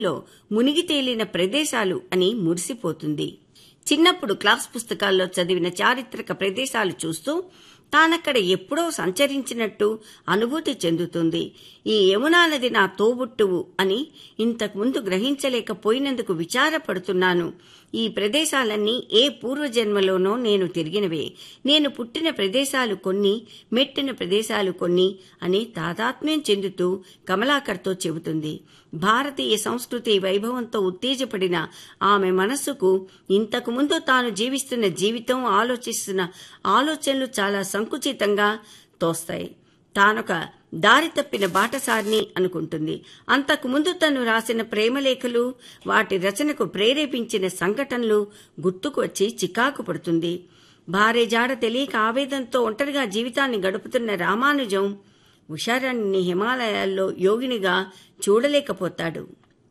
లో మునిగి తేలిన ప్రదేశాలు అని మురిసిపోతుంది చిన్నప్పుడు క్లాస్ పుస్తకాల్లో చదివిన చారిత్రక ప్రదేశాలు చూస్తూ తానక్కడ ఎప్పుడో సంచరించినట్టు అనుభూతి చెందుతుంది ఈ యమునా నది నా తోబుట్టువు అని ఇంతకుముందు గ్రహించలేకపోయినందుకు విచారపడుతున్నాను ఈ ప్రదేశాలన్నీ ఏ పూర్వజన్మలోనో నేను తిరిగినవే నేను పుట్టిన ప్రదేశాలు కొన్ని మెట్టిన ప్రదేశాలు కొన్ని అని తాదాత్మ్యం చెందుతూ కమలాకర్తో చెబుతుంది భారతీయ సంస్కృతి వైభవంతో ఉత్తేజపడిన ఆమె మనస్సుకు ఇంతకుముందు తాను జీవిస్తున్న జీవితం ఆలోచిస్తున్న ఆలోచనలు చాలా సంకుచితంగా తోస్తాయి తానొక దారి తప్పిన బాటసారిని అనుకుంటుంది అంతకుముందు తను రాసిన ప్రేమలేఖలు వాటి రచనకు ప్రేరేపించిన సంఘటనలు గుర్తుకు వచ్చి చికాకు పడుతుంది భార్య జాడ తెలియక ఆవేదంతో ఒంటరిగా జీవితాన్ని గడుపుతున్న రామానుజం ఉషారాణిని హిమాలయాల్లో యోగినిగా చూడలేకపోతాడు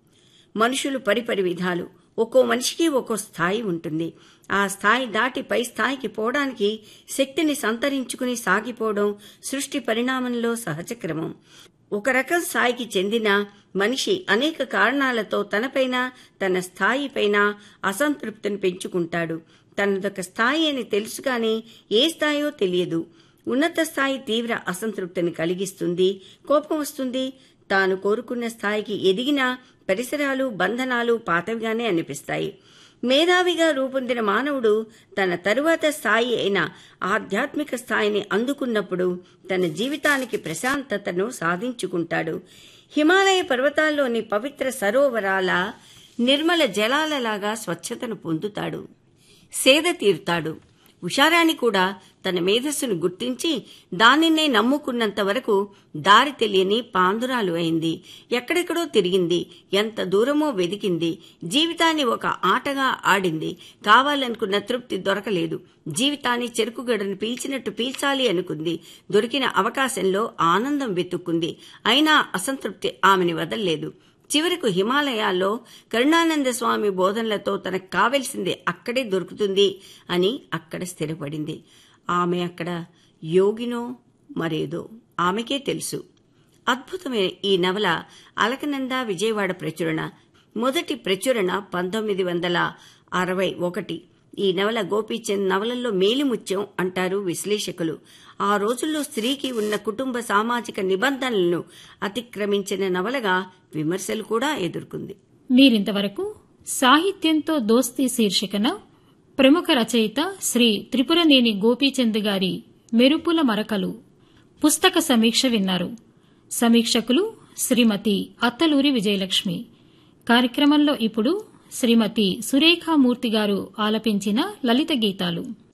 మనుషులు పరిపరి విధాలు ఒక్కో మనిషికి ఒక్కో స్థాయి ఉంటుంది ఆ స్థాయి దాటి పై స్థాయికి పోవడానికి శక్తిని సంతరించుకుని సాగిపోవడం సృష్టి పరిణామంలో సహజక్రమం ఒక రకం స్థాయికి చెందిన మనిషి అనేక కారణాలతో తనపైన తన స్థాయిపైన అసంతృప్తిని పెంచుకుంటాడు తనదొక స్థాయి అని తెలుసు కానీ ఏ స్థాయో తెలియదు ఉన్నత స్థాయి తీవ్ర అసంతృప్తిని కలిగిస్తుంది కోపం వస్తుంది తాను కోరుకున్న స్థాయికి ఎదిగిన పరిసరాలు బంధనాలు పాతవిగానే అనిపిస్తాయి మేధావిగా రూపొందిన మానవుడు తన తరువాత స్థాయి అయిన ఆధ్యాత్మిక స్థాయిని అందుకున్నప్పుడు తన జీవితానికి ప్రశాంతతను సాధించుకుంటాడు హిమాలయ పర్వతాల్లోని పవిత్ర సరోవరాల నిర్మల జలాలలాగా స్వచ్ఛతను పొందుతాడు సేద తీరుతాడు ఉషారాణి కూడా తన మేధస్సును గుర్తించి దానినే నమ్ముకున్నంత వరకు దారి తెలియని పాందురాలు అయింది ఎక్కడెక్కడో తిరిగింది ఎంత దూరమో వెదికింది జీవితాన్ని ఒక ఆటగా ఆడింది కావాలనుకున్న తృప్తి దొరకలేదు జీవితాన్ని చెరుకుగడను పీల్చినట్టు పీల్చాలి అనుకుంది దొరికిన అవకాశంలో ఆనందం వెతుక్కుంది అయినా అసంతృప్తి ఆమెని వదల్లేదు చివరకు హిమాలయాల్లో కరుణానంద స్వామి బోధనలతో తనకు కావలసింది అక్కడే దొరుకుతుంది అని అక్కడ స్థిరపడింది ఆమె అక్కడ యోగినో మరేదో ఆమెకే తెలుసు అద్భుతమైన ఈ నవల అలకనంద విజయవాడ ప్రచురణ మొదటి ప్రచురణ పంతొమ్మిది వందల అరవై ఒకటి ఈ నవల గోపీచంద్ నవలల్లో మేలిముత్యం అంటారు విశ్లేషకులు ఆ రోజుల్లో స్త్రీకి ఉన్న కుటుంబ సామాజిక నిబంధనలను అతిక్రమించిన నవలగా విమర్శలు కూడా ఎదుర్కొంది మీరింతవరకు సాహిత్యంతో దోస్తీ శీర్షికన ప్రముఖ రచయిత శ్రీ త్రిపురనేని గోపీచంద్ గారి మెరుపుల మరకలు పుస్తక సమీక్ష విన్నారు సమీక్షకులు శ్రీమతి అత్తలూరి విజయలక్ష్మి కార్యక్రమంలో ఇప్పుడు శ్రీమతి సురేఖామూర్తి గారు ఆలపించిన లలిత గీతాలు